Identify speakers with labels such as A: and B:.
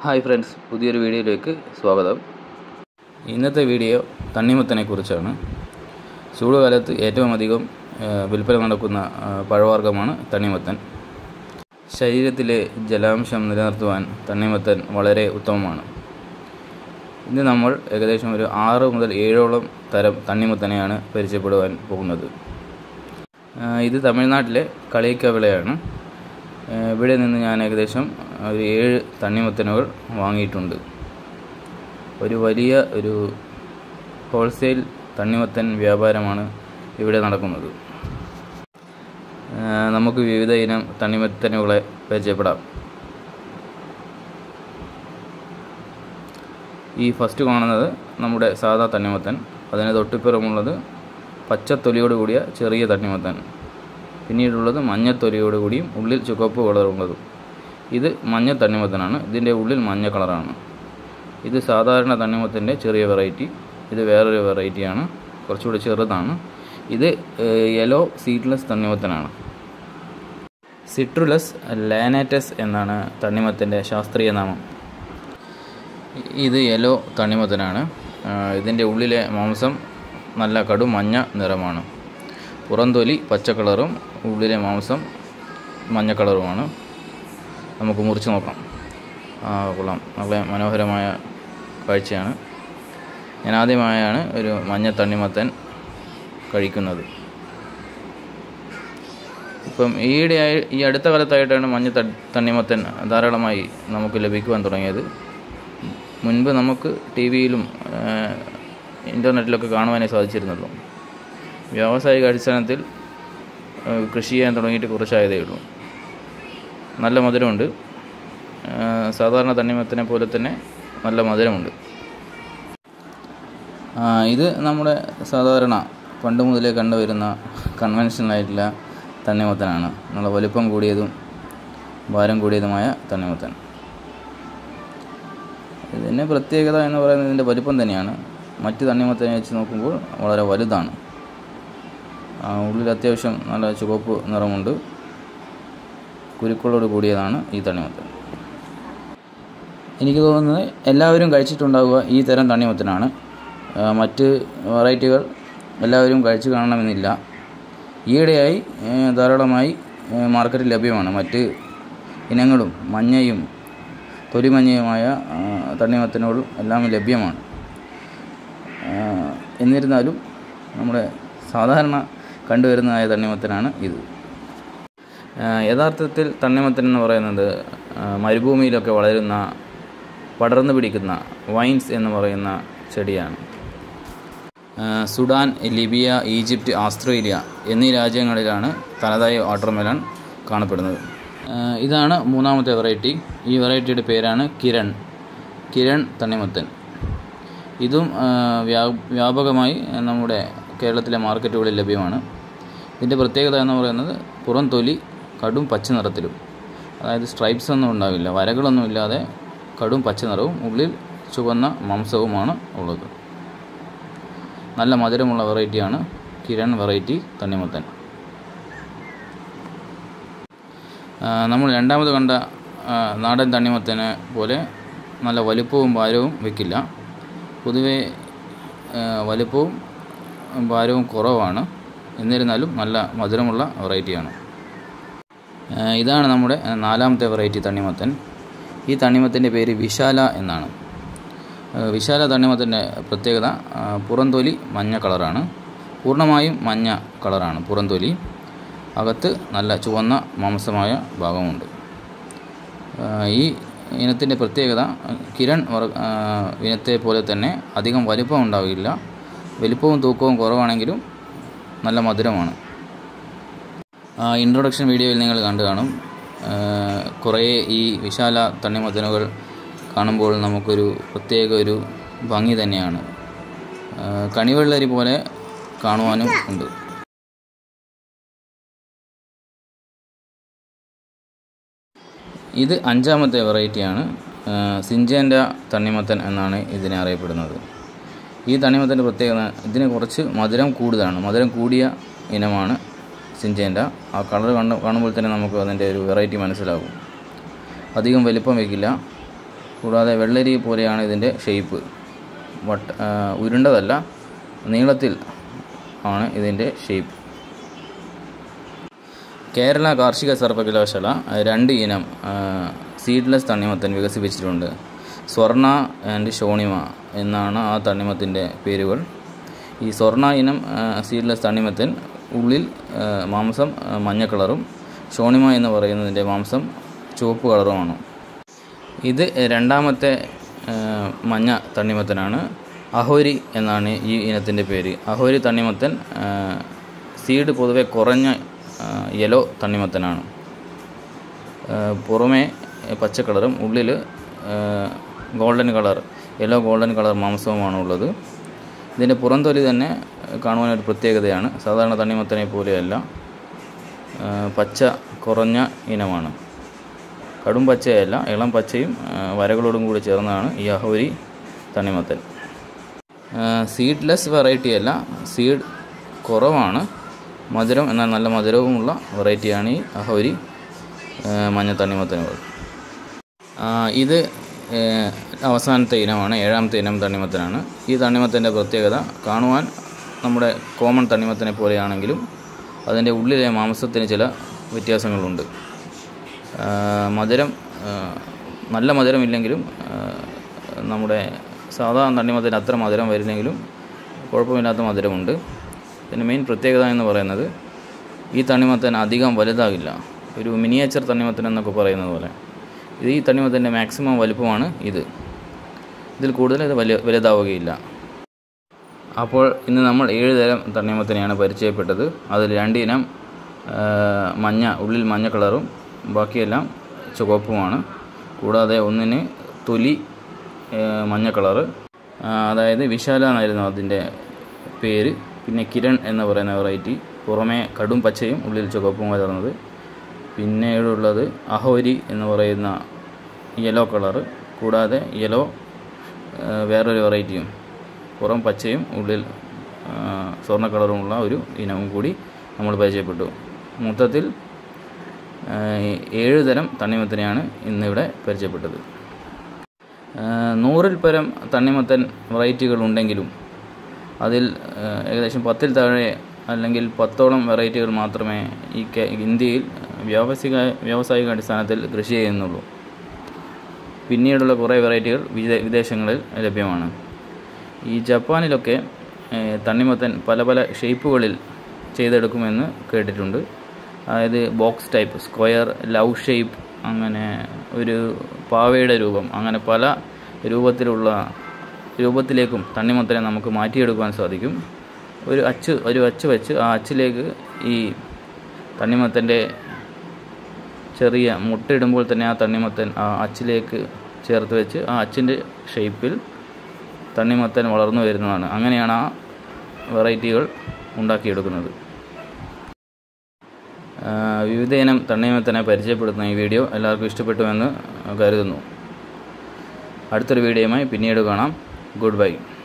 A: hi friends പുതിയൊരു വീഡിയോയിലേക്ക് സ്വാഗതം ഇന്നത്തെ വീഡിയോ തണ്ണിമത്തനെ കുറിച്ചാണ് ചൂടുകാലത്ത് ഏറ്റവും അധികം ആ, വിൽപ്പന നടക്കുന്ന ആ, പഴവർഗ്ഗമാണ് തണ്ണിമത്തൻ ശരീരത്തിലെ ജലാംശം നിലനിർത്തുവാൻ തണ്ണിമത്തൻ വളരെ ഉത്തമമാണ് ഇന്ന് നമ്മൾ ഏകദേശം ഒരു ആറ് മുതൽ ഏഴോളം തരം തണ്ണിമത്തനെയാണ് പരിചയപ്പെടുവാൻ പോകുന്നത് ആ, ഇത് തമിഴ്നാട്ടിലെ കളിയിക്ക വിളയാണ് ആ, ഇവിടെ നിന്ന് ഞാൻ ഏകദേശം ഒരു ഏഴ് തണ്ണിമത്തനുകൾ വാങ്ങിയിട്ടുണ്ട് ഒരു വലിയ ഒരു ഹോൾസെയിൽ തണ്ണിമത്തൻ വ്യാപാരമാണ് ഇവിടെ നടക്കുന്നത് ആ, നമുക്ക് വിവിധ ഇനം തണ്ണിമത്തനുകളെ പരിചയപ്പെടാം ഈ ഫസ്റ്റ് കാണുന്നത് നമ്മുടെ സാധാ തണ്ണിമത്തൻ അതിന് തൊട്ടിപ്പുറമുള്ളത് പച്ചത്തൊലിയോട് കൂടിയ ചെറിയ തണ്ണിമത്തൻ പിന്നീടുള്ളത് മഞ്ഞത്തൊലിയോട് കൂടിയും ഉള്ളിൽ ചുവപ്പ് കളറുള്ളതും ഇത് മഞ്ഞ തണ്ണിമത്തനാണ് ഇതിൻ്റെ ഉള്ളിൽ മഞ്ഞ കളറാണ് ഇത് സാധാരണ തണ്ണിമത്തൻ്റെ ചെറിയ വെറൈറ്റി ഇത് വേറൊരു വെറൈറ്റിയാണ് കുറച്ചുകൂടി ചെറുതാണ് ഇത് യെല്ലോ സീഡ്ലെസ് തണ്ണിമത്തനാണ് സിട്രുലസ് ലാനാറ്റസ് എന്നാണ് തണ്ണിമത്തൻ്റെ ശാസ്ത്രീയ നാമം ഇത് യെല്ലോ തണ്ണിമത്തനാണ് ഇതിൻ്റെ ഉള്ളിലെ മാംസം നല്ല കടും മഞ്ഞ നിറമാണ് പുറംതൊലി പച്ച കളറും ഉള്ളിലെ മാംസം മഞ്ഞ കളറുമാണ് നമുക്ക് മുറിച്ച് നോക്കാം ആ കൊള്ളാം നല്ല മനോഹരമായ കാഴ്ചയാണ് ഞാൻ ആദ്യമായാണ് ഒരു മഞ്ഞ തണ്ണിമത്തൻ കഴിക്കുന്നത് ഇപ്പം ഈയിടെയായി ഈ അടുത്ത കാലത്തായിട്ടാണ് മഞ്ഞ ത- തണ്ണിമത്തൻ ധാരാളമായി നമുക്ക് ലഭിക്കുവാൻ തുടങ്ങിയത് മുൻപ് നമുക്ക് ടി വിയിലും ഇൻ്റർനെറ്റിലൊക്കെ കാണുവാനേ സാധിച്ചിരുന്നുള്ളൂ വ്യാവസായിക അടിസ്ഥാനത്തിൽ ആ, കൃഷി ചെയ്യാൻ തുടങ്ങിയിട്ട് കുറച്ചായതേ ഉള്ളൂ നല്ല മധുരമുണ്ട് ആ, സാധാരണ തണ്ണിമത്തനെ പോലെ തന്നെ നല്ല മധുരമുണ്ട് ആ, ഇത് നമ്മുടെ സാധാരണ പണ്ട് മുതലേ കണ്ടുവരുന്ന കൺവെൻഷനലായിട്ടുള്ള തണ്ണിമത്തനാണ് നല്ല വലുപ്പം കൂടിയതും ഭാരം കൂടിയതുമായ തണ്ണിമത്തൻ ഇതിൻ്റെ പ്രത്യേകത എന്ന് പറയുന്നത് ഇതിൻ്റെ വലുപ്പം തന്നെയാണ് മറ്റ് തണ്ണിമത്തനെ വെച്ച് നോക്കുമ്പോൾ വളരെ വലുതാണ് ആ, ഉള്ളിൽ അത്യാവശ്യം നല്ല ചുവപ്പ് നിറമുണ്ട് കുരുക്കളോട് കൂടിയതാണ് ഈ തണ്ണിമത്തൻ എനിക്ക് തോന്നുന്നത് എല്ലാവരും കഴിച്ചിട്ടുണ്ടാവുക ഈ തരം തണ്ണിമത്തനാണ് ആ, മറ്റ് വെറൈറ്റികൾ എല്ലാവരും കഴിച്ചു കാണണമെന്നില്ല ഈയിടെയായി ഏ, ധാരാളമായി ഏ, മാർക്കറ്റിൽ ലഭ്യമാണ് മറ്റ് ഇനങ്ങളും മഞ്ഞയും തൊലിമഞ്ഞയുമായ ആ, തണ്ണിമത്തനുകളും എല്ലാം ലഭ്യമാണ് ആ, എന്നിരുന്നാലും നമ്മുടെ സാധാരണ കണ്ടുവരുന്നതായ തണ്ണിമത്തനാണ് ഇത് ആ, യഥാർത്ഥത്തിൽ തണ്ണിമത്തൻ എന്ന് പറയുന്നത് ആ, മരുഭൂമിയിലൊക്കെ വളരുന്ന പടർന്നു പിടിക്കുന്ന വൈൻസ് എന്ന് പറയുന്ന ചെടിയാണ് ആ, സുഡാൻ ലിബിയ ഈജിപ്റ്റ് ഓസ്ട്രേലിയ എന്നീ രാജ്യങ്ങളിലാണ് തനതായ വാട്ടർമെലൺ കാണപ്പെടുന്നത് ആ, ഇതാണ് മൂന്നാമത്തെ വെറൈറ്റി ഈ വെറൈറ്റിയുടെ പേരാണ് കിരൺ കിരൺ തണ്ണിമത്തൻ ഇതും ആ, വ്യാ- വ്യാപകമായി നമ്മുടെ കേരളത്തിലെ മാർക്കറ്റുകളിൽ ലഭ്യമാണ് ഇതിൻ്റെ പ്രത്യേകത എന്ന് പറയുന്നത് പുറം തൊലി കടും പച്ച നിറത്തിലും അതായത് സ്ട്രൈപ്സ് ഒന്നും ഉണ്ടാവില്ല വരകളൊന്നും ഇല്ലാതെ കടും പച്ച നിറവും ഉള്ളിൽ ചുവന്ന മാംസവുമാണ് ഉള്ളത് നല്ല മധുരമുള്ള വെറൈറ്റിയാണ് കിരൺ വെറൈറ്റി തണ്ണിമത്തൻ ആ, നമ്മൾ രണ്ടാമത് കണ്ട ആ, നാടൻ തണ്ണിമത്തനെ പോലെ നല്ല വലുപ്പവും ഭാരവും വെക്കില്ല പൊതുവേ ആ, വലുപ്പവും ഭാരവും കുറവാണ് എന്നിരുന്നാലും നല്ല മധുരമുള്ള വെറൈറ്റിയാണ് ആ, ഇതാണ് നമ്മുടെ നാലാമത്തെ വെറൈറ്റി തണ്ണിമത്തൻ ഈ തണ്ണിമത്തൻ്റെ പേര് വിശാല എന്നാണ് ആ, വിശാല തണ്ണിമത്തൻ്റെ പ്രത്യേകത ആ, പുറംതൊലി മഞ്ഞ കളറാണ് പൂർണ്ണമായും മഞ്ഞ കളറാണ് പുറംതൊലി അകത്ത് നല്ല ചുവന്ന മാംസമായ ഭാഗമുണ്ട് ആ, ഈ ഇനത്തിൻ്റെ പ്രത്യേകത കിരൺ വർ ആ, ഇനത്തെ പോലെ തന്നെ അധികം വലിപ്പം ഉണ്ടാവില്ല വലിപ്പവും തൂക്കവും കുറവാണെങ്കിലും നല്ല മധുരമാണ് ഇൻട്രൊഡക്ഷൻ വീഡിയോയിൽ നിങ്ങൾ കണ്ടു കാണും ആ, കുറേ ഈ വിശാല തണ്ണിമത്തനുകൾ കാണുമ്പോൾ നമുക്കൊരു പ്രത്യേക ഒരു ഭംഗി തന്നെയാണ് ആ, കണിവെള്ളരി പോലെ കാണുവാനും ഉണ്ട് ഇത് അഞ്ചാമത്തെ വെറൈറ്റിയാണ് സിഞ്ചേൻ്റെ തണ്ണിമത്തൻ എന്നാണ് ഇതിനെ അറിയപ്പെടുന്നത് ഈ തണ്ണിമത്തൻ്റെ പ്രത്യേകത ഇതിന് കുറച്ച് മധുരം കൂടുതലാണ് മധുരം കൂടിയ ഇനമാണ് സിഞ്ചേൻ്റെ ആ കളർ കണ്ട് കാണുമ്പോൾ തന്നെ നമുക്ക് അതിൻ്റെ ഒരു വെറൈറ്റി മനസ്സിലാകും അധികം വലിപ്പം വയ്ക്കില്ല കൂടാതെ വെള്ളരി പോലെയാണ് ഇതിൻ്റെ ഷേപ്പ് വട്ട ആ, ഉരുണ്ടതല്ല നീളത്തിൽ ആണ് ഇതിൻ്റെ ഷേപ്പ് കേരള കാർഷിക സർവകലാശാല രണ്ട് ഇനം സീഡ്ലെസ് തണ്ണിമത്തൻ വികസിപ്പിച്ചിട്ടുണ്ട് സ്വർണ ആൻഡ് ഷോണിമ എന്നാണ് ആ തണ്ണിമത്തിൻ്റെ പേരുകൾ ഈ സ്വർണ ഇനം സീഡ്ലെസ് തണ്ണിമത്തൻ ഉള്ളിൽ ആ, മാംസം ആ, മഞ്ഞ കളറും ഷോണിമ എന്ന് പറയുന്നതിൻ്റെ മാംസം ചുവപ്പ് കളറുമാണ് ഇത് രണ്ടാമത്തെ ആ, മഞ്ഞ തണ്ണിമത്തനാണ് അഹോരി എന്നാണ് ഈ ഇനത്തിൻ്റെ പേര് അഹോരി തണ്ണിമത്തൻ ആ, സീഡ് പൊതുവെ കുറഞ്ഞ ആ, യെല്ലോ തണ്ണിമത്തനാണ് ആ, പുറമേ പച്ച കളറും ഉള്ളിൽ ആ, golden colour yellow golden colour മാംസവുമാണ് ഉള്ളത് ഇതിൻ്റെ പുറംതൊലി തന്നെ കാണുവാൻ ഒരു പ്രത്യേകതയാണ് സാധാരണ തണ്ണിമത്തനെ പോലെയല്ല ആ, പച്ച കുറഞ്ഞ ഇനമാണ് കടും പച്ചയല്ല ഇളം പച്ചയും ആ, വരകളോടും കൂടി ചേർന്നതാണ് ഈ അഹോരി തണ്ണിമത്തൻ സീഡ്ലെസ് വെറൈറ്റി അല്ല സീഡ് കുറവാണ് മധുരം എന്നാൽ നല്ല മധുരവുമുള്ള വെറൈറ്റിയാണ് ഈ അഹോരി ആ, മഞ്ഞ തണ്ണിമത്തനുകൾ ആ, ഇത് ഏ, അവസാനത്തെ ഇനമാണ് ഏഴാമത്തെ ഇനം തണ്ണിമത്തനാണ് ഈ തണ്ണിമത്തൻ്റെ പ്രത്യേകത കാണുവാൻ നമ്മുടെ കോമൺ തണ്ണിമത്തനെ പോലെയാണെങ്കിലും അതിൻ്റെ ഉള്ളിലെ മാംസത്തിന് ചില വ്യത്യാസങ്ങളുണ്ട് ആ, മധുരം ആ, നല്ല മധുരമില്ലെങ്കിലും ആ, നമ്മുടെ സാധാ തണ്ണിമത്തന് അത്ര മധുരം വരുന്നെങ്കിലും കുഴപ്പമില്ലാത്ത മധുരമുണ്ട് ഇതിൻ്റെ മെയിൻ പ്രത്യേകത എന്ന് പറയുന്നത് ഈ തണ്ണിമത്തൻ അധികം വലുതാകില്ല ഒരു മിനിയേച്ചർ തണ്ണിമത്തൻ എന്നൊക്കെ പറയുന്നത് പോലെ ഇത് ഈ തണ്ണിമത്തൻ്റെ മാക്സിമം വലുപ്പമാണ് ഇത് ഇതിൽ കൂടുതൽ ഇത് വലിയ വലുതാവുകയില്ല അപ്പോൾ ഇന്ന് നമ്മൾ ഏഴ് തരം തണ്ണിമത്തനെയാണ് പരിചയപ്പെട്ടത് അതിൽ രണ്ടിനം ആ, മഞ്ഞ ഉള്ളിൽ മഞ്ഞ കളറും ബാക്കിയെല്ലാം ചുവപ്പുമാണ് കൂടാതെ ഒന്നിന് തൊലി ആ, മഞ്ഞ കളറ് ആ, അതായത് വിശാല എന്നായിരുന്നു അതിൻ്റെ പേര് പിന്നെ കിരൺ എന്ന് പറയുന്ന വെറൈറ്റി പുറമേ കടും പച്ചയും ഉള്ളിൽ ചുവപ്പും കലർന്നത് പിന്നീടുള്ളത് അഹോരി എന്ന് പറയുന്ന യെല്ലോ കളറ് കൂടാതെ യെല്ലോ ആ, വേറൊരു വെറൈറ്റിയും പുറം പച്ചയും ഉള്ളിൽ ആ, സ്വർണ്ണ കളറുമുള്ള ഒരു ഇനവും കൂടി നമ്മൾ പരിചയപ്പെട്ടു മൊത്തത്തിൽ ആ, ഏഴ് തരം തണ്ണിമത്തനെയാണ് ഇന്നിവിടെ പരിചയപ്പെട്ടത് ആ, നൂറിൽ പരം തണ്ണിമത്തൻ വെറൈറ്റികൾ ഉണ്ടെങ്കിലും അതിൽ ആ, ഏകദേശം പത്തിൽ താഴെ അല്ലെങ്കിൽ പത്തോളം വെറൈറ്റികൾ മാത്രമേ ഈ കേ- ഇന്ത്യയിൽ വ്യാവസായിക വ്യാവസായിക അടിസ്ഥാനത്തിൽ കൃഷി ചെയ്യുന്നുള്ളൂ പിന്നീടുള്ള കുറേ വെറൈറ്റികൾ വിദേ വിദേശങ്ങളിൽ ലഭ്യമാണ് ഈ ജപ്പാനിലൊക്കെ ഏഹ്, തണ്ണിമത്തൻ പല പല ഷേപ്പുകളിൽ ചെയ്തെടുക്കുമെന്ന് കേട്ടിട്ടുണ്ട് അതായത് box type square love shape അങ്ങനെ ഒരു പാവയുടെ രൂപം അങ്ങനെ പല രൂപത്തിലുള്ള രൂപത്തിലേക്കും തണ്ണിമത്തനെ നമുക്ക് മാറ്റിയെടുക്കുവാൻ സാധിക്കും ഒരു അച്ച് ഒരു അച്ച് വെച്ച് ആ അച്ചിലേക്ക് ഈ തണ്ണിമത്തൻ്റെ ചെറിയ മുട്ടയിടുമ്പോൾ തന്നെ ആ തണ്ണിമത്തൻ ആ അച്ചിലേക്ക് ചേർത്ത് വെച്ച് ആ അച്ചിൻ്റെ ഷേപ്പിൽ തണ്ണിമത്തൻ വളർന്നു വരുന്നതാണ് അങ്ങനെയാണ് ആ വെറൈറ്റികൾ ഉണ്ടാക്കിയെടുക്കുന്നത് ആ, വിവിധ ഇനം തണ്ണിമത്തനെ പരിചയപ്പെടുത്തുന്ന ഈ വീഡിയോ എല്ലാവർക്കും ഇഷ്ടപ്പെട്ടുവെന്ന് കരുതുന്നു അടുത്തൊരു വീഡിയോയുമായി പിന്നീട് കാണാം ഗുഡ് ബൈ